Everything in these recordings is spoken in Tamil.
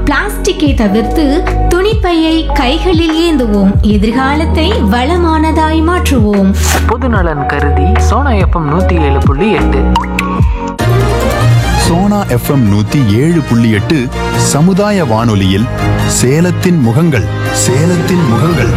பிளாஸ்டிக்கை தவிர்த்து துணிப்பையை கைகளில் ஏந்துவோம் எதிர்காலத்தை வளமானதாய் மாற்றுவோம் பொதுநலன் கருதி சோனா எஃப்எம் நூற்றி ஏழு புள்ளி எட்டு சோனா எஃப்எம் நூத்தி ஏழு புள்ளி எட்டு சமுதாய வானொலியில் சேலத்தின் முகங்கள் சேலத்தின் முகங்கள்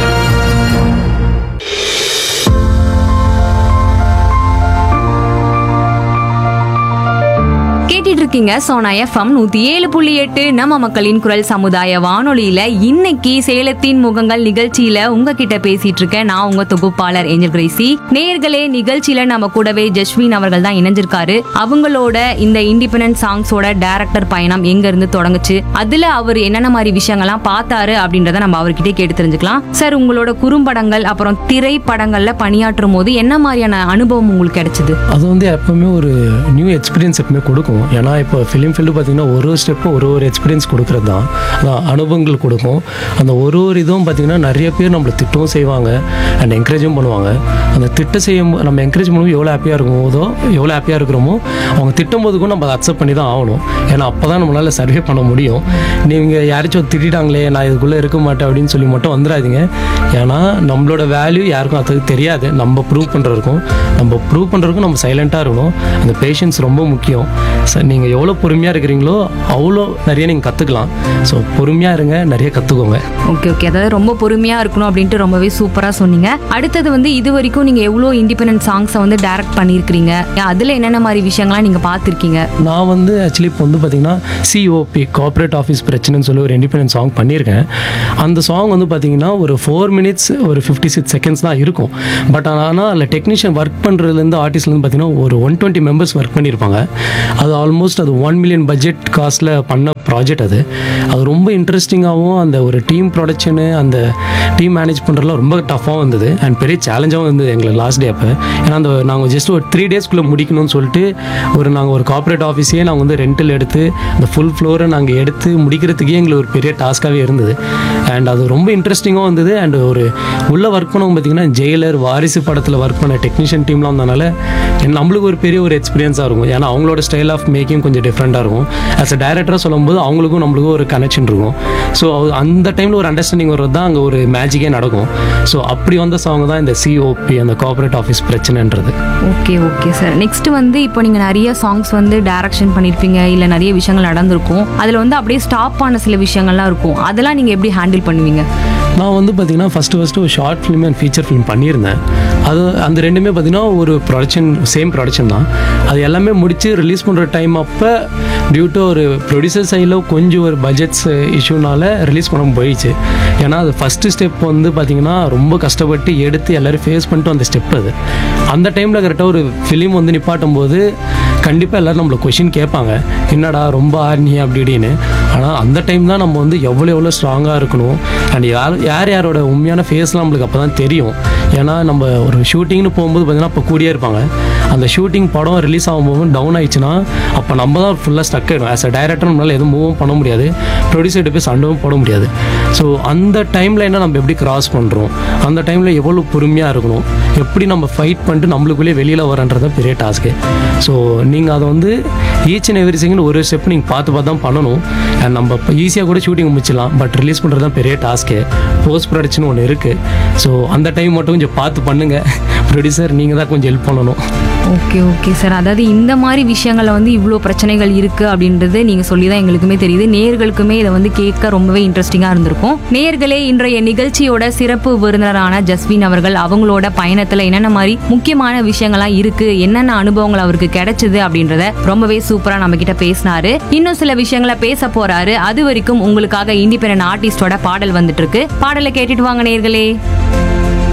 கேட்டுட்டு இருக்கீங்க சோனா எஃப்எம் நூத்தி ஏழு புள்ளி எட்டு நம்ம மக்களின் குரல் சமுதாய வானொலியில இன்னைக்கு சேலத்தின் முகங்கள் நிகழ்ச்சியில உங்ககிட்ட பேசிட்டு இருக்கேன் நான் உங்க தொகுப்பாளர் ஏஞ்சல் கிரேசி நேர்களே நிகழ்ச்சியில நம்ம கூடவே ஜஸ்வின் அவர்கள் தான் இணைஞ்சிருக்காரு அவங்களோட இந்த இண்டிபெண்டன்ட் சாங்ஸோட டைரக்டர் பயணம் எங்க இருந்து தொடங்குச்சு அதுல அவர் என்னென்ன மாதிரி விஷயங்கள்லாம் பார்த்தாரு அப்படின்றத நம்ம அவர்கிட்ட கேட்டு தெரிஞ்சுக்கலாம் சார் உங்களோட குறும்படங்கள் அப்புறம் திரைப்படங்கள்ல பணியாற்றும் போது என்ன மாதிரியான அனுபவம் உங்களுக்கு கிடைச்சது அது வந்து எப்பவுமே ஒரு நியூ எக்ஸ்பீரியன்ஸ் எப்பவுமே கொடுக்கும் ஏன்னா இப்போ ஃபிலிம் ஃபீல்டு பார்த்தீங்கன்னா ஒரு ஒரு ஸ்டெப்பும் ஒரு ஒரு எக்ஸ்பீரியன்ஸ் கொடுக்குறது தான் அதான் அனுபவங்கள் கொடுக்கும் அந்த ஒரு ஒரு இதுவும் பார்த்தீங்கன்னா நிறைய பேர் நம்மளை திட்டவும் செய்வாங்க அண்ட் என்கரேஜும் பண்ணுவாங்க அந்த திட்டம் செய்யும் போ- நம்ம என்கரேஜ் பண்ணும்போது எவ்வளோ ஹாப்பியாக இருக்கும்போதோ எவ்வளோ ஹாப்பியாக இருக்கிறோமோ அவங்க திட்டும் போதுக்கும் நம்ம அதை அக்செப்ட் பண்ணி தான் ஆகணும் ஏன்னா அப்போ தான் நம்மளால் சர்வே பண்ண முடியும் நீங்கள் யாராச்சும் திட்டாங்களே நான் இதுக்குள்ளே இருக்க மாட்டேன் அப்படின்னு சொல்லி மட்டும் வந்துடாதீங்க ஏன்னா நம்மளோட வேல்யூ யாருக்கும் அது தெரியாது நம்ம ப்ரூவ் பண்ணுறதுக்கும் நம்ம ப்ரூவ் பண்ணுறதுக்கும் நம்ம சைலண்ட்டாக இருக்கணும் அந்த பேஷன்ஸ் ரொம்ப முக்கியம் சார் நீங்கள் எவ்வளோ பொறுமையாக இருக்கிறீங்களோ அவ்வளோ நிறைய நீங்கள் கற்றுக்கலாம் ஸோ பொறுமையாக இருங்க நிறைய கற்றுக்கோங்க ஓகே ஓகே அதாவது ரொம்ப பொறுமையா இருக்கணும் அப்படின்ட்டு ரொம்பவே சூப்பரா சொன்னீங்க அடுத்தது வந்து இது வரைக்கும் நீங்க எவ்வளோ இண்டிபெண்டன்ட் சாங்ஸை வந்து டைரக்ட் பண்ணியிருக்கிறீங்க அதுல என்னென்ன மாதிரி விஷயங்கள்லாம் நீங்க பார்த்துருக்கீங்க நான் வந்து ஆக்சுவலி இப்போ வந்து பார்த்தீங்கன்னா சிஓபி கார்ப்பரேட் ஆஃபீஸ் பிரச்சனைன்னு சொல்லி ஒரு இண்டிபெண்டன்ட் சாங் பண்ணியிருக்கேன் அந்த சாங் வந்து பார்த்தீங்கன்னா ஒரு ஃபோர் மினிட்ஸ் ஒரு ஃபிஃப்டி சிக்ஸ் செகண்ட்ஸ் தான் இருக்கும் பட் ஆனால் அதில் டெக்னீஷியன் ஒர்க் பண்ணுறதுலேருந்து ஆர்டிஸ்ட்லேருந்து பார்த்தீங்கன்னா ஒரு ஒன் டுவெண்ட்டி மெம்பர்ஸ் ஒர்க் பண்ணியிருப்பாங்க அது ஆல்மோஸ்ட் அது ஒன் மில்லியன் பட்ஜெட் காஸ்ட்டில் பண்ண ப்ராஜெக்ட் அது அது ரொம்ப இன்ட்ரெஸ்டிங்காகவும் அந்த ஒரு டீம் ப்ரொடக்ஷனு அந்த டீம் மேனேஜ் பண்ணுறதுலாம் ரொம்ப டஃப்பாகவும் இருந்தது அண்ட் பெரிய சேலஞ்சாகவும் இருந்தது எங்களுக்கு லாஸ்ட் டே அப்போ ஏன்னா அந்த நாங்கள் ஜஸ்ட் ஒரு த்ரீ டேஸ்க்குள்ளே முடிக்கணும்னு சொல்லிட்டு ஒரு நாங்கள் ஒரு கார்ப்பரேட் ஆஃபீஸையே நாங்கள் வந்து ரெண்டில் எடுத்து அந்த ஃபுல் ஃப்ளோரை நாங்கள் எடுத்து முடிக்கிறதுக்கே எங்களுக்கு ஒரு பெரிய டாஸ்க்காகவே இருந்தது அண்ட் அது ரொம்ப இன்ட்ரெஸ்டிங்காகவும் இருந்தது அண்ட் ஒரு உள்ளே ஒர்க் பண்ணவங்க பார்த்தீங்கன்னா ஜெயிலர் வாரிசு படத்தில் ஒர்க் பண்ண டெக்னீஷியன் டீம்லாம் வந்தனால என் நம்மளுக்கு ஒரு பெரிய ஒரு எக்ஸ்பீரியன்ஸாக இருக்கும் ஏன்னா அவங்களோட ஸ்டைல் ஆஃப் மேக்கிங் கொஞ்சம் டிஃப்ரெண்ட்டாக இருக்கும் ஆஸ் அ டேரக்டராக சொல்லும்போது அவங்களுக்கும் நம்மளுக்கும் ஒரு கனெக்ஷன் இருக்கும் ஸோ அந்த டைமில் ஒரு அண்டர்ஸ்டாண்டிங் வர்றது தான் அங்கே ஒரு மேஜிக்கே நடக்கும் ஸோ அப்படி வந்த சாங் தான் இந்த சிஓபி அந்த கார்ப்பரேட் ஆஃபீஸ் பிரச்சனைன்றது ஓகே ஓகே சார் நெக்ஸ்ட் வந்து இப்போ நீங்க நிறைய சாங்ஸ் வந்து டைரக்ஷன் பண்ணியிருப்பீங்க இல்லை நிறைய விஷயங்கள் நடந்திருக்கும் அதில் வந்து அப்படியே ஸ்டாப் ஆன சில விஷயங்கள்லாம் இருக்கும் அதெல்லாம் நீங்க எப்படி ஹேண்டில் பண்ணுவீங்க நான் வந்து பார்த்தீங்கன்னா ஃபஸ்ட்டு ஃபஸ்ட்டு ஒரு short film and feature film பண்ணியிருந்தேன் அது அந்த ரெண்டுமே பார்த்தீங்கன்னா ஒரு ப்ரொடக்ஷன் சேம் ப்ரொடக்ஷன் தான் அது எல்லாமே முடித்து ரிலீஸ் பண்ணுற டைம் அப்போ டியூ டு ஒரு ப்ரொடியூசர் சைடில் கொஞ்சம் ஒரு பட்ஜெட்ஸ் இஷ்யூனால ரிலீஸ் பண்ண போயிடுச்சு ஏன்னா அது ஃபஸ்ட்டு ஸ்டெப் வந்து பார்த்தீங்கன்னா ரொம்ப கஷ்டப்பட்டு எடுத்து எல்லோரும் ஃபேஸ் பண்ணிட்டு அந்த ஸ்டெப் அது அந்த டைமில் கரெக்டாக ஒரு ஃபிலிம் வந்து நிப்பாட்டும் போது கண்டிப்பாக எல்லோரும் நம்மளை கொஷின் கேட்பாங்க என்னடா ரொம்ப ஆர்னி அப்படி இப்படின்னு ஆனால் அந்த டைம் தான் நம்ம வந்து எவ்வளோ எவ்வளோ ஸ்ட்ராங்காக இருக்கணும் அண்ட் யார் யார் யாரோட உண்மையான ஃபேஸ்லாம் நம்மளுக்கு அப்போ தான் தெரியும் ஏன்னா நம்ம ஒரு ஷூட்டிங்னு போகும்போது பார்த்தீங்கன்னா அப்போ கூடியே இருப்பாங்க அந்த ஷூட்டிங் படம் ரிலீஸ் ஆகும்போது டவுன் ஆயிடுச்சுன்னா அப்போ நம்ம தான் ஃபுல்லாக ஸ்டக் ஆகிடும் ஆஸ் அ டைரக்டர் நம்மளால் எதுவும் மூவும் பண்ண முடியாது ப்ரொடியூசர்கிட்ட போய் சண்டவும் போட முடியாது ஸோ அந்த டைமில் என்ன நம்ம எப்படி கிராஸ் பண்ணுறோம் அந்த டைமில் எவ்வளோ பொறுமையாக இருக்கணும் எப்படி நம்ம ஃபைட் பண்ணிட்டு நம்மளுக்குள்ளேயே வெளியில் வரன்றது பெரிய டாஸ்க்கு ஸோ நீங்கள் அதை வந்து ஈச் அண்ட் எவ்ரி செகண்ட் ஒரு ஸ்டெப் நீங்கள் பார்த்து பார்த்து தான் பண்ணணும் அண்ட் நம்ம ஈஸியாக கூட ஷூட்டிங் முடிச்சிடலாம் பட் ரிலீஸ் பண்ணுறது தான் பெரிய டாஸ்க்கு போஸ்ட் ப்ரொடக்ஷன் ஒன்று இருக்குது ஸோ அந்த டைம் மட்டும் கொஞ்சம் பார்த்து பண்ணுங்கள் ப்ரொடியூசர் நீங்கள் தான் கொஞ்சம் ஹெல்ப் பண்ணணும் ஓகே ஓகே சார் அதாவது இந்த மாதிரி விஷயங்கள்ல வந்து இவ்வளோ பிரச்சனைகள் இருக்கு அப்படின்றது நீங்க சொல்லி தான் எங்களுக்குமே தெரியுது நேர்களுக்குமே இதை வந்து கேட்க ரொம்பவே இன்ட்ரெஸ்டிங்கா இருந்திருக்கும் நேர்களே இன்றைய நிகழ்ச்சியோட சிறப்பு விருந்தினரான ஜஸ்வின் அவர்கள் அவங்களோட பயணத்துல என்னென்ன மாதிரி முக்கியமான விஷயங்கள்லாம் இருக்கு என்னென்ன அனுபவங்கள் அவருக்கு கிடைச்சது அப்படின்றத ரொம்பவே சூப்பரா நம்ம கிட்ட பேசினாரு இன்னும் சில விஷயங்களை பேச போறாரு அது வரைக்கும் உங்களுக்காக இண்டிபெண்டன்ட் ஆர்டிஸ்டோட பாடல் வந்துட்டு இருக்கு பாடலை கேட்டுட்டு வாங்க நேர்களே